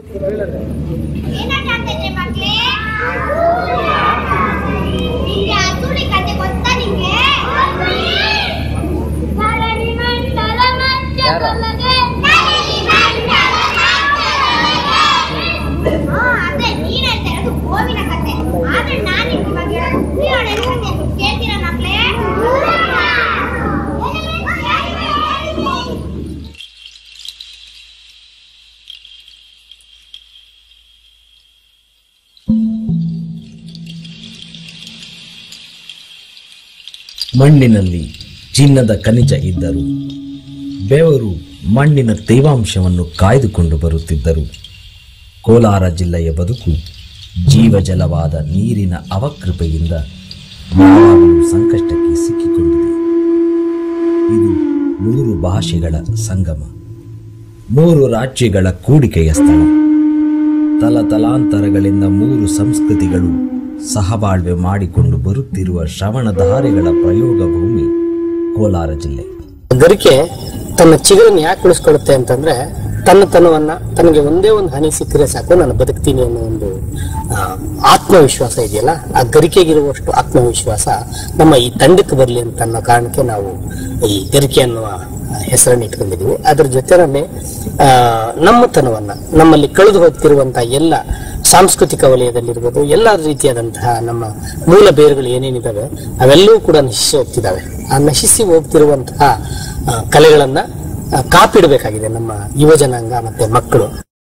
ಏನಾಟ ಆಡ್ತಿದ್ರಿ ಮಕ್ಳೇ ನಿಂಗೆ ಹಸುಳಿ ಕತೆ ಗೊತ್ತಾ ನಿಂಗೆ ಹಾ, ಅದೇ ನೀನ್ ಹೇಳ್ತಾ ಇರೋದು ಗೋವಿನ ಕತೆ ಆದ್ರೆ ನಾನ್ ನಿಮ್ಗೆ ಇವಾಗ ಹೇಳೋದು ಹುಲಿಯೋಡೆ ಕತೆ ಕೇಳ್ತೀರಾ ಮಕ್ಳೇ ಮಣ್ಣಿನಲ್ಲಿ ಚಿನ್ನದ ಖನಿಜ ಇದ್ದರು ಬೆವರು ಮಣ್ಣಿನ ತೇವಾಂಶವನ್ನು ಕಾಯ್ದುಕೊಂಡು ಬರುತ್ತಿದ್ದರು ಕೋಲಾರ ಜಿಲ್ಲೆಯ ಬದುಕು ಜೀವಜಲವಾದ ನೀರಿನ ಅವಕೃಪೆಯಿಂದ ಯಾವಾಗಲೂ ಸಂಕಷ್ಟಕ್ಕೆ ಸಿಕ್ಕಿಕೊಂಡಿದೆ ಇದು ಮೂರು ಭಾಷೆಗಳ ಸಂಗಮ ಮೂರು ರಾಜ್ಯಗಳ ಕೂಡಿಕೆಯ ಸ್ಥಳ ತಲತಲಾಂತರಗಳಿಂದ ಮೂರು ಸಂಸ್ಕೃತಿಗಳು ಸಹಬಾಳ್ವೆ ಮಾಡಿಕೊಂಡು ಬರುತ್ತಿರುವ ಶ್ರವಣಧಾರೆಗಳ ಪ್ರಯೋಗ ಭೂಮಿ ಕೋಲಾರ ಜಿಲ್ಲೆ ಗರಿಕೆ ತನ್ನ ಚಿಗುರನ್ನು ಯಾಕೆ ಉಳಿಸ್ಕೊಳ್ಳುತ್ತೆ ಅಂತಂದ್ರೆ ತನ್ನ ತನವನ್ನ ತನಗೆ ಒಂದೇ ಒಂದು ಹನಿ ಸಿಕ್ಕರೆ ಸಾಕು ನಾನು ಬದುಕ್ತೀನಿ ಅನ್ನೋ ಒಂದು ಆ, ಆತ್ಮವಿಶ್ವಾಸ ಇದೆಯಲ್ಲ ಆ ಗರಿಕೆಗಿರುವಷ್ಟು ಆತ್ಮವಿಶ್ವಾಸ ನಮ್ಮ ಈ ತಂಡಕ್ಕೆ ಬರಲಿ ಅಂತ ಅನ್ನೋ ಕಾರಣಕ್ಕೆ ನಾವು ಈ ಗರಿಕೆ ಅನ್ನುವ ಹೆಸರನ್ನು ಇಟ್ಕೊಂಡಿದೀವಿ ಅದ್ರ ಜೊತೆನಲ್ಲಿ ಆ, ನಮ್ಮತನವನ್ನ ನಮ್ಮಲ್ಲಿ ಕಳೆದು ಹೋಗ್ತಿರುವಂತಹ ಎಲ್ಲ ಸಾಂಸ್ಕೃತಿಕ ವಲಯದಲ್ಲಿರ್ಬೋದು ಎಲ್ಲ ರೀತಿಯಾದಂತಹ ನಮ್ಮ ಮೂಲ ಬೇರುಗಳು ಏನೇನಿದಾವೆ ಅವೆಲ್ಲವೂ ಕೂಡ ನಶಿಸಿ ಹೋಗ್ತಿದ್ದಾವೆ ಆ ನಶಿಸಿ ಹೋಗ್ತಿರುವಂತಹ ಆ, ಕಲೆಗಳನ್ನ ಆ, ಕಾಪಿಡಬೇಕಾಗಿದೆ ನಮ್ಮ ಯುವ ಜನಾಂಗ ಮತ್ತೆ ಮಕ್ಕಳು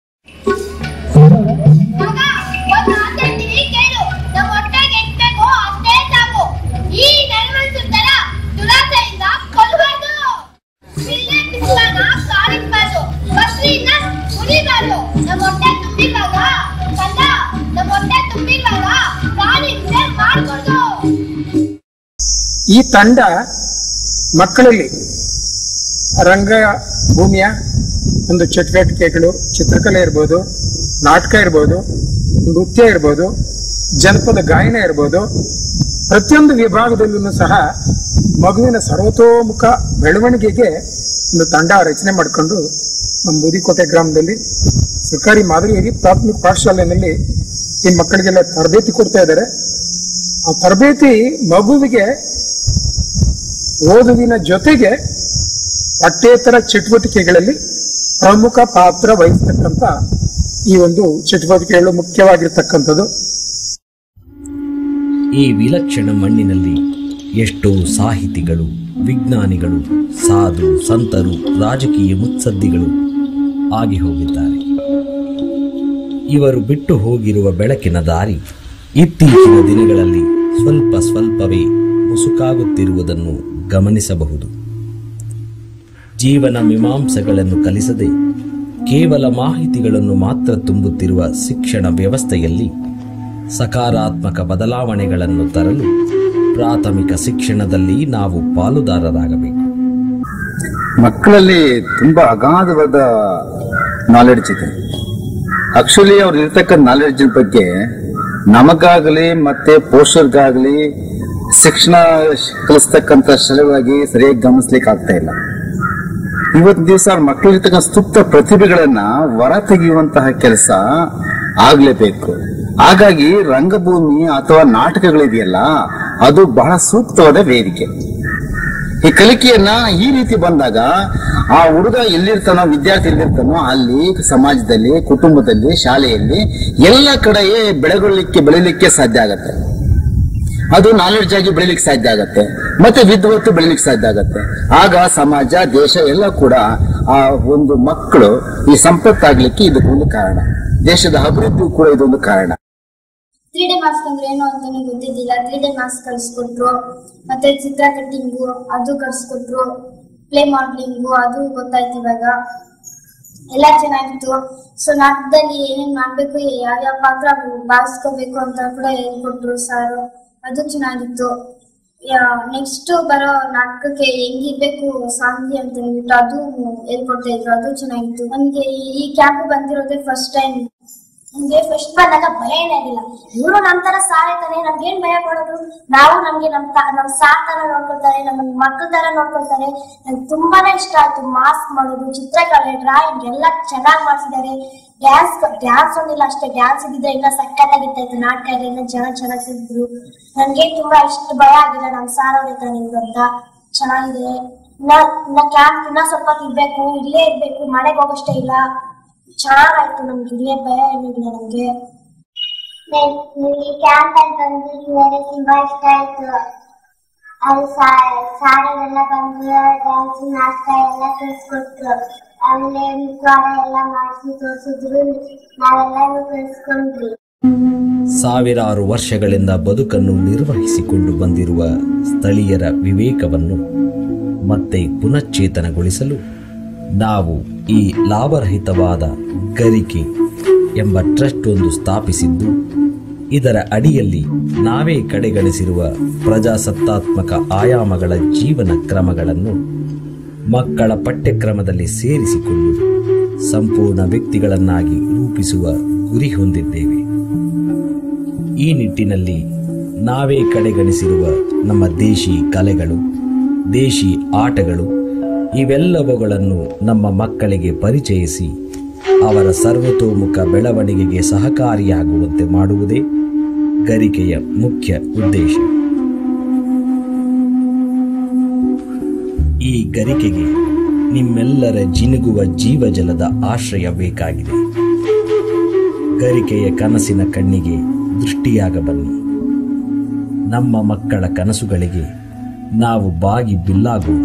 ಮಗ, ಒಂದು ಮಾತ್ ಹೇಳ್ತೀನಿ ಕೇಳು. ನಮ್ಮ ಹೊಟ್ಟೆಗೆ ಎಷ್ಟ್ ಬೇಕೋ ಅಷ್ಟೇ ಸಾಕು. ಈ ನೆಲಮನ್ಸನ್ ತರ ದುರಾಸೆಯಿಂದ ಕೊಲ್ಬಾರ್ದು. ಬಿಲ್ಲೆ ಬಿಸಿಲಾಗ ಕಾಲಿಡ್ಬಾರ್ದು. ಬಸ್ರಿಯಿಂದ ಉರಿಬಾರ್ದು. ನಮ್ಮ ಹೊಟ್ಟೆ ತುಂಬಿದಾಗ ಕಂದ, ನಮ್ಮ ಹೊಟ್ಟೆ ತುಂಬಿದಾಗ ಗಾಳಿ ಹಿಂಸೆ ಮಾಡ್ಬಾರ್ದು. ಈ ತಂಡ ಮಕ್ಕಳಲ್ಲಿ ರಂಗ ಭೂಮಿಯ ಒಂದು ಚಟುವಟಿಕೆಗಳು ಚಿತ್ರಕಲೆ ಇರ್ಬೋದು ನಾಟಕ ಇರ್ಬೋದು ನೃತ್ಯ ಇರ್ಬೋದು ಜನಪದ ಗಾಯನ ಇರ್ಬೋದು ಪ್ರತಿಯೊಂದು ವಿಭಾಗದಲ್ಲೂ ಸಹ ಮಗುವಿನ ಸರ್ವತೋಮುಖ ಬೆಳವಣಿಗೆಗೆ ಒಂದು ತಂಡ ರಚನೆ ಮಾಡಿಕೊಂಡು ನಮ್ಮ ಬೂದಿಕೋಟೆ ಗ್ರಾಮದಲ್ಲಿ ಸರ್ಕಾರಿ ಮಾದರಿ ಹಿರಿಯ ಪ್ರಾಥಮಿಕ ಪಾಠಶಾಲೆಯಲ್ಲಿ ಈ ಮಕ್ಕಳಿಗೆಲ್ಲ ತರಬೇತಿ ಕೊಡ್ತಾ ಇದ್ದಾರೆ ಆ ತರಬೇತಿ ಮಗುವಿಗೆ ಓದುವಿನ ಜೊತೆಗೆ ಪಠ್ಯೇತರ ಚಟುವಟಿಕೆಗಳಲ್ಲಿ ಪ್ರಮುಖ ಪಾತ್ರ ವಹಿಸ್ತಕ್ಕಂಥ ಈ ಒಂದು ಚಟುವಟಿಕೆಗಳು ಮುಖ್ಯವಾಗಿರ್ತಕ್ಕಂಥದ್ದು ಈ ವಿಲಕ್ಷಣ ಮಣ್ಣಿನಲ್ಲಿ ಎಷ್ಟೋ ಸಾಹಿತಿಗಳು ವಿಜ್ಞಾನಿಗಳು ಸಾಧು ಸಂತರು ರಾಜಕೀಯ ಮುತ್ಸದ್ದಿಗಳು ಆಗಿ ಹೋಗಿದ್ದಾರೆ ಇವರು ಬಿಟ್ಟು ಹೋಗಿರುವ ಬೆಳಕಿನ ದಾರಿ ಇತ್ತೀಚಿನ ದಿನಗಳಲ್ಲಿ ಸ್ವಲ್ಪ ಸ್ವಲ್ಪವೇ ಮುಸುಕಾಗುತ್ತಿರುವುದನ್ನು ಗಮನಿಸಬಹುದು ಜೀವನ ಮೀಮಾಂಸೆಗಳನ್ನು ಕಲಿಸದೆ ಕೇವಲ ಮಾಹಿತಿಗಳನ್ನು ಮಾತ್ರ ತುಂಬುತ್ತಿರುವ ಶಿಕ್ಷಣ ವ್ಯವಸ್ಥೆಯಲ್ಲಿ ಸಕಾರಾತ್ಮಕ ಬದಲಾವಣೆಗಳನ್ನು ತರಲು ಪ್ರಾಥಮಿಕ ಶಿಕ್ಷಣದಲ್ಲಿ ನಾವು ಪಾಲುದಾರರಾಗಬೇಕು ಮಕ್ಕಳಲ್ಲಿ ತುಂಬಾ ಅಗಾಧವಾದ ನಾಲೆಡ್ಜ್ ಇದೆ ಆಕ್ಚುಲಿ ಅವ್ರು ಇರ್ತಕ್ಕಂಥ ನಾಲೆಡ್ಜ್ ಬಗ್ಗೆ ನಮಗಾಗಲಿ ಮತ್ತೆ ಪೋಷಕರಿಗಾಗಲಿ ಶಿಕ್ಷಣ ಕಲಿಸ್ತಕ್ಕಂಥ ಸಲುವಾಗಿ ಸರಿಯಾಗಿ ಗಮನಿಸ್ಲಿಕ್ಕೆ ಆಗ್ತಾ ಇಲ್ಲ ಇವತ್ತು ದಿವಸ ಮಕ್ಕಳಿರ್ತಕ್ಕಂಥ ಸುಪ್ತ ಪ್ರತಿಭೆಗಳನ್ನ ಹೊರ ತೆಗೆಯುವಂತಹ ಕೆಲಸ ಆಗ್ಲೇಬೇಕು ಹಾಗಾಗಿ ರಂಗಭೂಮಿ ಅಥವಾ ನಾಟಕಗಳಿದೆಯಲ್ಲ ಅದು ಬಹಳ ಸೂಕ್ತವಾದ ವೇದಿಕೆ ಈ ಕಲಿಕೆಯನ್ನ ಈ ರೀತಿ ಬಂದಾಗ ಆ ಹುಡುಗ ಎಲ್ಲಿರ್ತಾನೋ ವಿದ್ಯಾರ್ಥಿ ಎಲ್ಲಿರ್ತಾನೋ ಅಲ್ಲಿ ಸಮಾಜದಲ್ಲಿ ಕುಟುಂಬದಲ್ಲಿ ಶಾಲೆಯಲ್ಲಿ ಎಲ್ಲ ಕಡೆಯೇ ಬೆಳೆಗೊಳ್ಳಿಕ್ಕೆ ಬೆಳಿಲಿಕ್ಕೆ ಸಾಧ್ಯ ಆಗತ್ತೆ ಅದು ನಾಲೆಡ್ಜ್ ಆಗಿ ಬೆಳಿಲಿಕ್ಕೆ ಸಾಧ್ಯ ಆಗತ್ತೆ ಮತ್ತೆ ವಿದ್ವತ್ತು ಬೆಳಿಲಿಕ್ಕೆ ಸಾಧ್ಯ ಆಗತ್ತೆ ಆಗ ಸಮಾಜ ದೇಶ ಎಲ್ಲ ಕೂಡ ಆ ಒಂದು ಮಕ್ಕಳು ಈ ಸಂಪತ್ತಾಗ್ಲಿಕ್ಕೆ ಇದಕ್ಕೊಂದು ಕಾರಣ ದೇಶದ ಅಭಿವೃದ್ಧಿ ಕೂಡ ಇದೊಂದು ಕಾರಣ ತ್ರೀ ಡಿ ಮಾಸ್ಕ್ ಅಂದ್ರೆ ಏನು ಅಂತ ನನಗೆ ಗೊತ್ತಿದ್ದಿಲ್ಲ ತ್ರೀ ಡಿ ಮಾಸ್ಕ್ ಕಲಿಸ್ಕೊಟ್ರು ಮತ್ತೆ ಚಿತ್ರ ಕಟ್ಟಿಂಗು ಅದು ಕಲಿಸ್ಕೊಟ್ರು ಪ್ಲೇ ಮಾಡ್ಲಿಂಗು ಅದು ಗೊತ್ತಾಯ್ತು ಇವಾಗ ಎಲ್ಲ ಚೆನ್ನಾಗಿತ್ತು ಸೊ ನಾಟಕದಲ್ಲಿ ಏನೇನ್ ಮಾಡ್ಬೇಕು ಯಾವ್ಯಾವ ಪಾತ್ರ ಭಾವಿಸ್ಕೋಬೇಕು ಅಂತ ಕೂಡ ಹೇಳ್ಕೊಟ್ರು ಸಾರು ಅದು ಚೆನ್ನಾಗಿತ್ತು ನೆಕ್ಸ್ಟ್ ಬರೋ ನಾಟಕಕ್ಕೆ ಹೆಂಗಿರ್ಬೇಕು ಸಾಂಗಿ ಅಂತ ಹೇಳ್ಬಿಟ್ಟು ಅದು ಹೇಳ್ಕೊಡ್ತಾ ಇದ್ರು ಅದು ಚೆನ್ನಾಗಿತ್ತು ನನ್ಗೆ ಈ ಕ್ಯಾಂಪ್ ಬಂದಿರೋದೇ ಫಸ್ಟ್ ಟೈಮ್ ನಮ್ಗೆ ಫಸ್ಟ್ ಬಂದಾಗ ಭಯ ಏನಾಗಿಲ್ಲ ಇವರು ನಮ್ ತರ ಸಾರ್ ಇರ್ತಾನೆ ನಮ್ಗೆ ಏನ್ ಭಯ ಪಡೋದು ನಾವು ನಮ್ಗೆ ನಮ್ ತ- ನಮ್ ಸಾರ್ ತರ ನೋಡ್ಕೊಳ್ತಾರೆ ನಮ್ಮ ಮಕ್ಕಳ ತರ ನೋಡ್ಕೊಳ್ತಾರೆ ನಂಗೆ ತುಂಬಾನೇ ಇಷ್ಟ ಆಯ್ತು ಮಾಸ್ಕ್ ಮಾಡೋದು ಚಿತ್ರಕಲೆ ಡ್ರಾಯಿಂಗ್ ಎಲ್ಲ ಚೆನ್ನಾಗಿ ಮಾಡ್ಸಿದ್ದಾರೆ ಡ್ಯಾನ್ಸ್ ಡ್ಯಾನ್ಸ್ ಒಂದಿಲ್ಲ ಅಷ್ಟೇ ಡ್ಯಾನ್ಸ್ ಇದ್ದಿದ್ರೆ ಇನ್ನ ಸಕ್ಕತ್ತಾಗಿರ್ತಾ ಇತ್ತು ನಾಟಕ ಎಲ್ಲ ಜನ ಚೆನ್ನಾಗಿದ್ರು ನನ್ಗೆ ತುಂಬಾ ಇಷ್ಟ ಭಯ ಆಗಿಲ್ಲ ನಮ್ ಸಾರ್ ಅವ್ರ ಇರ್ತಾನೆ ಇವ್ರು ಅಂತ ಚೆನ್ನಾಗಿದೆ ಇನ್ನ ಇನ್ನ ಕ್ಯಾಂಪ್ ಇನ್ನ ಸ್ವಲ್ಪ ಹೊತ್ತು ಇರ್ಬೇಕು ಇಲ್ಲೇ ಇರ್ಬೇಕು ಮನೆಗೆ ಹೋಗೋಷ್ಟೇ ಇಲ್ಲ ಚೆನ್ನಾಗಾಯ್ತು ನಮ್ಗೆ ಇಲ್ಲೇ ಭಯ ಏನಿಲ್ಲ ನಮ್ಗೆ ನನಗೆ ಕ್ಯಾಂಪ್ ಅಲ್ಲಿ ಬಂದಿದ್ದಾರೆ ತುಂಬಾ ಇಷ್ಟ ಆಯ್ತು ಅಲ್ಲಿ ಸಾರಿಗೆಲ್ಲ ಬಂದು ಡ್ಯಾನ್ಸ್ ನಾಟಕ ಎಲ್ಲ ಕಲಿಸ್ಕೊಟ್ರು ಆಮೇಲೆ ಮುಖವಾಡ ಎಲ್ಲ ಮಾಡಿಸಿ ತೋರಿಸಿದ್ರು ನಾವೆಲ್ಲರೂ ಕಲಿಸ್ಕೊಂಡ್ವಿ ಸಾವಿರಾರು ವರ್ಷಗಳಿಂದ ಬದುಕನ್ನು ನಿರ್ವಹಿಸಿಕೊಂಡು ಬಂದಿರುವ ಸ್ಥಳೀಯರ ವಿವೇಕವನ್ನು ಮತ್ತೆ ಪುನಶ್ಚೇತನಗೊಳಿಸಲು ನಾವು ಈ ಲಾಭರಹಿತವಾದ ಗರಿಕೆ ಎಂಬ ಟ್ರಸ್ಟ್ ಒಂದು ಸ್ಥಾಪಿಸಿದ್ದು ಇದರ ಅಡಿಯಲ್ಲಿ ನಾವೇ ಕಡೆಗಣಿಸಿರುವ ಪ್ರಜಾಸತ್ತಾತ್ಮಕ ಆಯಾಮಗಳ ಜೀವನ ಕ್ರಮಗಳನ್ನು ಮಕ್ಕಳ ಪಠ್ಯಕ್ರಮದಲ್ಲಿ ಸೇರಿಸಿಕೊಂಡು ಸಂಪೂರ್ಣ ವ್ಯಕ್ತಿಗಳನ್ನಾಗಿ ರೂಪಿಸುವ ಗುರಿ ಹೊಂದಿದ್ದೇವೆ ಈ ನಿಟ್ಟಿನಲ್ಲಿ ನಾವೇ ಕಡೆಗಣಿಸಿರುವ ನಮ್ಮ ದೇಶಿ ಕಲೆಗಳು ದೇಶಿ ಆಟಗಳು ಇವೆಲ್ಲವುಗಳನ್ನು ನಮ್ಮ ಮಕ್ಕಳಿಗೆ ಪರಿಚಯಿಸಿ ಅವರ ಸರ್ವತೋಮುಖ ಬೆಳವಣಿಗೆಗೆ ಸಹಕಾರಿಯಾಗುವಂತೆ ಮಾಡುವುದೇ ಗರಿಕೆಯ ಮುಖ್ಯ ಉದ್ದೇಶ ಈ ಗರಿಕೆಗೆ ನಿಮ್ಮೆಲ್ಲರ ಜಿನುಗುವ ಜೀವಜಲದ ಆಶ್ರಯ ಬೇಕಾಗಿದೆ ಗರಿಕೆಯ ಕನಸಿನ ಕಣ್ಣಿಗೆ ದೃಷ್ಟಿಯಾಗ ಬನ್ನಿ ನಮ್ಮ ಮಕ್ಕಳ ಕನಸುಗಳಿಗೆ ನಾವು ಬಾಗಿ ಬಿಲ್ಲಾಗೋಣ